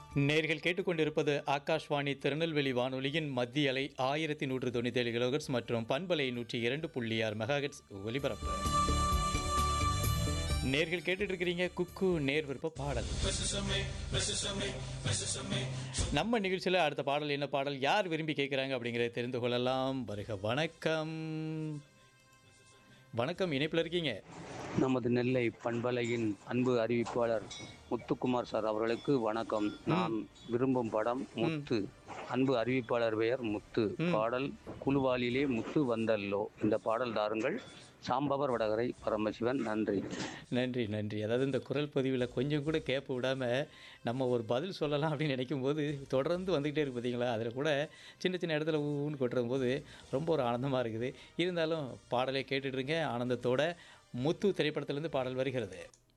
நேர்கள் கேட்டுக்கொண்டிருப்பது ஆகாஷ்வாணி திருநெல்வேலி வானொலியின் மத்திய அலை ஆயிரத்தி நூற்று தொண்ணூற்றி ஏழு கிலோஹெட்ஸ் மற்றும் பண்பலை நூற்றி இரண்டு புள்ளி ஆறு மெகாஹெட்ஸ் ஒலிபரப்பு நேர்கள் கேட்டுட்டு இருக்கிறீங்க குக்கு நேர் விருப்ப பாடல் நம்ம நிகழ்ச்சியில் அடுத்த பாடல் என்ன பாடல் யார் விரும்பி கேட்குறாங்க அப்படிங்கிறத தெரிந்து கொள்ளலாம் வருக வணக்கம் வணக்கம் இணைப்பில் இருக்கீங்க நமது நெல்லை பண்பலையின் அன்பு அறிவிப்பாளர் முத்துக்குமார் சார் அவர்களுக்கு வணக்கம் நான் விரும்பும் படம் முத்து அன்பு அறிவிப்பாளர் பெயர் முத்து பாடல் குழுவாலிலே முத்து வந்தல்லோ இந்த பாடல் தாருங்கள் சாம்பவர் வடகரை பரமசிவன் நன்றி நன்றி நன்றி அதாவது இந்த குரல் பதிவில் கொஞ்சம் கூட கேப்பு விடாமல் நம்ம ஒரு பதில் சொல்லலாம் அப்படின்னு நினைக்கும் போது தொடர்ந்து வந்துக்கிட்டே இருக்கு பார்த்தீங்களா அதில் கூட சின்ன சின்ன இடத்துல ஊன்னு கொட்டுறும் போது ரொம்ப ஒரு ஆனந்தமாக இருக்குது இருந்தாலும் பாடலை கேட்டுட்ருங்க ஆனந்தத்தோட முத்து திரைப்படத்திலேருந்து பாடல் வருகிறது